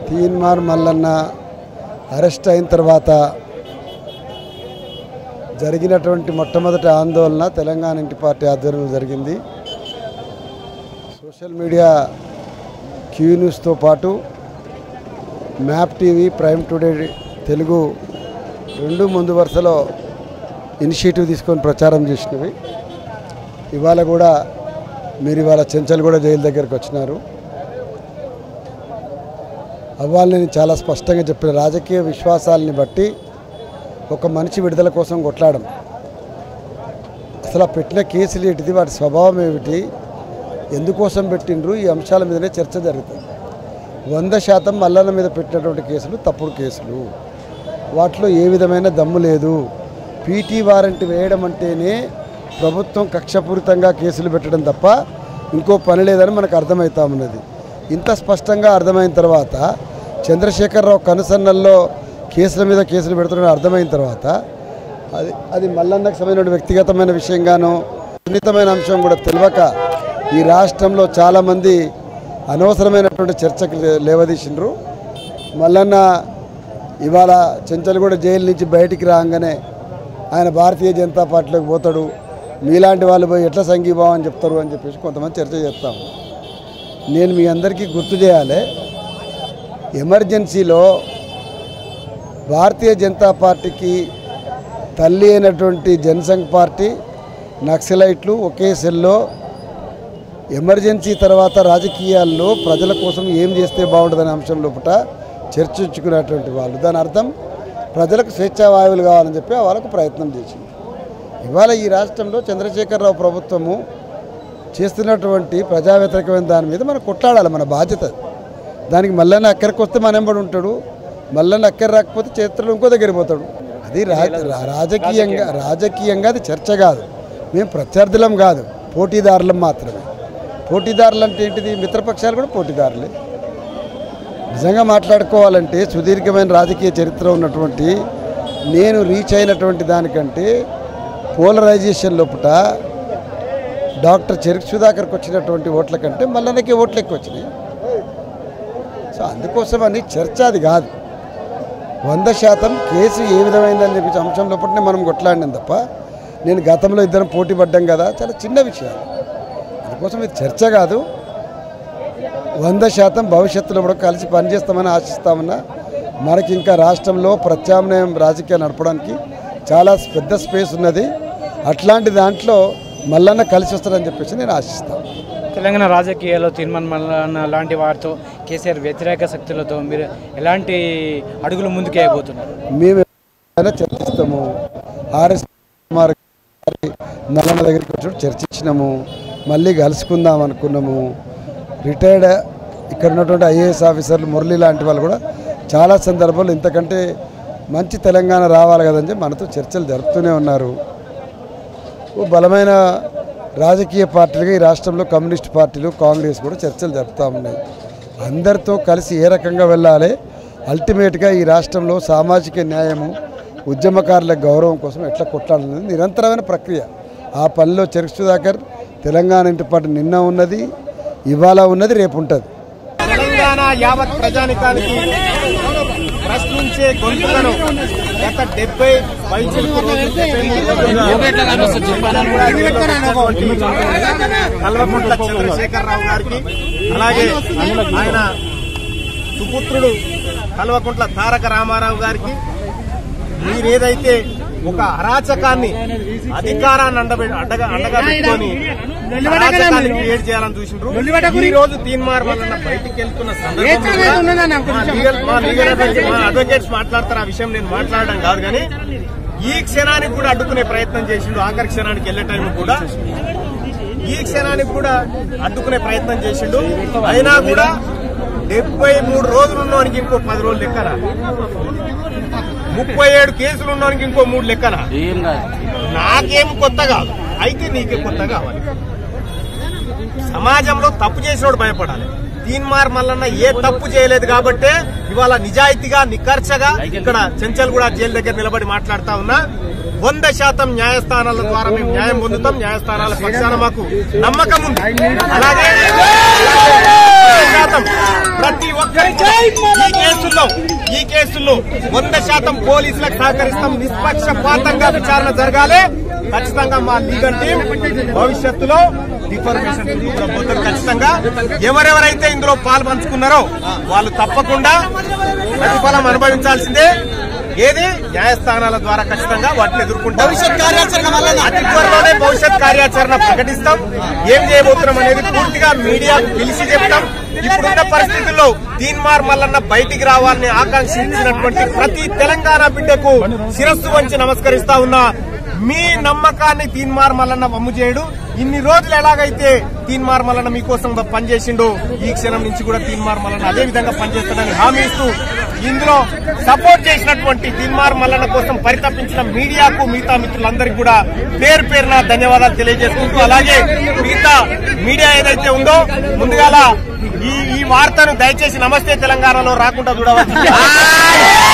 Teenmar Mallanna arrest అయిన తర్వాత జరిగినటువంటి మొట్టమొదటి ఆందోళన తెలంగాణ ఇంటి పార్టీ ఆధ్వర్యంలో జరిగింది సోషల్ మీడియా క్యూ న్యూస్తో పాటు map TV prime today Telugu రెండు ముందు వరుసలో ఇనిషియేటివ్ తీసుకొని ప్రచారం చేసినవి ఇవాళ కూడా మీరు ఇవాళ చెంచల్ కూడా జైలు దగ్గరికి వచ్చినారు అవ్వాలి నేను చాలా స్పష్టంగా చెప్పిన రాజకీయ విశ్వాసాలని బట్టి ఒక మనిషి విడుదల కోసం కొట్లాడడం అసలు ఆ పెట్టిన కేసులు ఏంటిది వాటి స్వభావం ఏమిటి ఎందుకోసం పెట్టిండ్రు ఈ అంశాల మీదనే చర్చ జరుగుతుంది వంద శాతం మల్లన్న మీద పెట్టినటువంటి కేసులు తప్పుడు కేసులు వాటిలో ఏ విధమైన దమ్ము లేదు పీటీ వారెంట్ వేయడం అంటేనే ప్రభుత్వం కక్షపూరితంగా కేసులు పెట్టడం తప్ప ఇంకో పని లేదని మనకు అర్థమవుతా ఉన్నది ఇంత స్పష్టంగా అర్థమైన తర్వాత చంద్రశేఖరరావు కనుసన్నల్లో కేసుల మీద కేసులు పెడుతున్న అర్థమైన తర్వాత అది అది మల్లన్నకు సంబంధించిన వ్యక్తిగతమైన విషయంగానో సున్నితమైన అంశం కూడా తెలియక ఈ రాష్ట్రంలో చాలామంది అనవసరమైనటువంటి చర్చకు లే- లేవదీసిండ్రు మల్లన్న ఇవాళ చెంచల్గూడ జైలు నుంచి బయటికి రాగానే ఆయన భారతీయ జనతా పార్టీలోకి పోతాడు మీలాంటి వాళ్ళు పోయి ఎట్లా సంఘీభావం చెప్తారు అని చెప్పేసి కొంతమంది చర్చ చేస్తాం నేను మీ అందరికీ గుర్తు చేయాలి ఎమర్జెన్సీలో భారతీయ జనతా పార్టీకి తల్లి అయినటువంటి జనసంఘ్ పార్టీ నక్సలైట్లు ఒకే సెల్లో ఎమర్జెన్సీ తర్వాత రాజకీయాల్లో ప్రజల కోసం ఏం చేస్తే బాగుంటుందనే అంశం లోపల చర్చించుకునేటువంటి వాళ్ళు దాని అర్థం ప్రజలకు స్వేచ్ఛా వాయువులు కావాలని చెప్పి వాళ్ళకు ప్రయత్నం చేసింది ఇవాళ ఈ రాష్ట్రంలో చంద్రశేఖరరావు ప్రభుత్వము చేస్తున్నటువంటి ప్రజా వ్యతిరేకమైన దాని మీద మనం కొట్లాడాలి మన బాధ్యత అది. దానికి మల్లన్న అక్కడికి వస్తే మన ఎంబడి ఉంటాడు మల్లన్న అక్కర రాకపోతే చరిత్రలో ఇంకో దగ్గర పోతాడు అది రా- రా- రాజకీయంగా రాజకీయంగా అది చర్చ కాదు మేము ప్రత్యర్థులం కాదు పోటీదారులం మాత్రమే పోటీదారులు అంటే ఏంటిది మిత్రపక్షాలు కూడా పోటీదారులే నిజంగా మాట్లాడుకోవాలంటే సుదీర్ఘమైన రాజకీయ చరిత్ర ఉన్నటువంటి నేను రీచ్ అయినటువంటి దానికంటే పోలరైజేషన్ లోపల డాక్టర్ చెరుకు సుధాకర్కి వచ్చినటువంటి ఓట్ల కంటే మల్లన్నకి ఓట్లు ఎక్కువ వచ్చినాయి సో అందుకోసమని చర్చ అది కాదు వంద శాతం కేసు ఏ విధమైందని చెప్పి అంశం లోపలనే మనం కొట్లాడినాం తప్ప నేను గతంలో ఇద్దరం పోటీ పడ్డాం కదా చాలా చిన్న విషయాలు అందుకోసం ఇది చర్చ కాదు వంద శాతం భవిష్యత్తులో కూడా కలిసి పనిచేస్తామని ఆశిస్తామన్నా మనకి ఇంకా రాష్ట్రంలో ప్రత్యామ్నాయం రాజకీయాలు నడపడానికి చాలా పెద్ద స్పేస్ ఉన్నది అట్లాంటి దాంట్లో మల్లన్న కలిసి వస్తారని చెప్పేసి నేను ఆశిస్తాను తెలంగాణ రాజకీయాల్లో తీర్మాన్ మల్లన్న లాంటి వారితో కేసీఆర్ వ్యతిరేక శక్తులతో మీరు ఎలాంటి అడుగులు ముందుకు వేయబోతున్నారు మేము ఏమైనా చర్చిస్తాము ఆర్ఎస్ కుమార్ గారి నల్లన్న దగ్గరికి వచ్చినప్పుడు చర్చించినాము మళ్ళీ కలుసుకుందాం అనుకున్నాము రిటైర్డ్ ఇక్కడ ఉన్నటువంటి ఐఏఎస్ ఆఫీసర్లు మురళి లాంటి వాళ్ళు కూడా చాలా సందర్భాల్లో ఇంతకంటే మంచి తెలంగాణ రావాలి కదని చెప్పి మనతో చర్చలు జరుపుతూనే ఉన్నారు ఓ బలమైన రాజకీయ పార్టీలుగా ఈ రాష్ట్రంలో కమ్యూనిస్ట్ పార్టీలు కాంగ్రెస్ కూడా చర్చలు జరుపుతూ ఉన్నాయి అందరితో కలిసి ఏ రకంగా వెళ్ళాలి అల్టిమేట్గా ఈ రాష్ట్రంలో సామాజిక న్యాయము ఉద్యమకారుల గౌరవం కోసం ఎట్లా కొట్లాడాలనేది నిరంతరమైన ప్రక్రియ ఆ పనిలో చెరుకు సుధాకర్ తెలంగాణ ఇంటి పాటు నిన్న ఉన్నది ఇవాళ ఉన్నది రేపు ఉంటుంది తెలంగాణ యావత్ ప్రజానికానికి ప్రశ్నించే గొంతులను గత డెబ్బై పైచిలకు రోజులు డెబ్బై మూడు రోజులుగా కల్వకుంట్ల చంద్రశేఖరరావు గారికి అలాగే ఆయన సుపుత్రుడు కల్వకుంట్ల తారక రామారావు గారికి మీరేదైతే ఒక అరాచకాన్ని అధికారాన్ని అండబె అడ్డగా అండగా పెట్టుకొని అరాచకాన్ని క్రియేట్ చేయాలని చూసిండ్రు ఈ రోజు తీన్మార్ వలన బయటికి వెళ్తున్న సందర్భంలో మా లీగల్ మా లీగల్ అడ్వకేట్స్ మా అడ్వకేట్స్ మాట్లాడతారు ఆ విషయం నేను మాట్లాడడం కాదు కానీ ఈ క్షణానికి కూడా అడ్డుకునే ప్రయత్నం చేసిండు ఆఖరి క్షణానికి వెళ్లే టైం కూడా ఈ క్షణానికి కూడా అడ్డుకునే ప్రయత్నం చేసిండు అయినా కూడా డెబ్బై మూడు రోజులు ఉన్నవానికి ఇంకో పది రోజులు లెక్కన ముప్పై ఏడు కేసులు ఉన్నవానికి ఇంకో మూడు లెక్కన నాకేం కొత్త కాదు అయితే నీకే కొత్త కావాలి సమాజంలో తప్పు చేసినోడు భయపడాలి తీన్మార్ మల్లన్న ఏ తప్పు చేయలేదు కాబట్టే ఇవాళ నిజాయితీగా నిఖర్చగా ఇక్కడ చెంచల్ కూడా జైలు దగ్గర నిలబడి మాట్లాడుతా ఉన్నా వంద శాతం న్యాయస్థానాల ద్వారా మేము న్యాయం పొందుతాం న్యాయస్థానాల పక్షాన మాకు నమ్మకం ఉంది అలాగే వంద శాతం ప్రతి ఒక్కరికి ఈ కేసుల్లో ఈ కేసుల్లో వంద శాతం పోలీసులకు సహకరిస్తాం నిష్పక్షపాతంగా విచారణ జరగాలి ఖచ్చితంగా మా లీగల్ టీం భవిష్యత్తులో డిఫర్మేషన్ కూడా పోతారు ఖచ్చితంగా ఎవరెవరైతే ఇందులో పాలు పంచుకున్నారో వాళ్ళు తప్పకుండా ప్రతిఫలం అనుభవించాల్సిందే ఏది న్యాయస్థానాల ద్వారా ఖచ్చితంగా వాటిని ఎదుర్కొంటాం భవిష్యత్ కార్యాచరణ అతి త్వరలోనే భవిష్యత్ కార్యాచరణ ప్రకటిస్తాం ఏం చేయబోతున్నాం అనేది పూర్తిగా మీడియా పిలిచి చెప్తాం ఇప్పుడున్న పరిస్థితుల్లో తీన్మార్ మల్లన్న బయటికి రావాలని ఆకాంక్షించినటువంటి ప్రతి తెలంగాణ బిడ్డకు శిరస్సు వంచి నమస్కరిస్తా ఉన్నా మీ నమ్మకాన్ని తీన్మార్ మల్లన్న వమ్ము చేయడు ఇన్ని రోజులు ఎలాగైతే తీన్మార్ మల్లన్న మీకోసం పనిచేసిండో ఈ క్షణం నుంచి కూడా తీన్మార్ మల్లన్న అదే విధంగా పనిచేస్తాడని హామీ ఇస్తూ ఇందులో సపోర్ట్ చేసినటువంటి తీన్మార్ మల్లన్న కోసం పరితపించిన మీడియాకు మిగతా మిత్రులందరికీ కూడా పేరు పేరున ధన్యవాదాలు తెలియజేసుకుంటూ అలాగే మిగతా మీడియా ఏదైతే ఉందో ముందుగాల ఈ ఈ వార్తను దయచేసి నమస్తే తెలంగాణలో రాకుండా చూడవచ్చు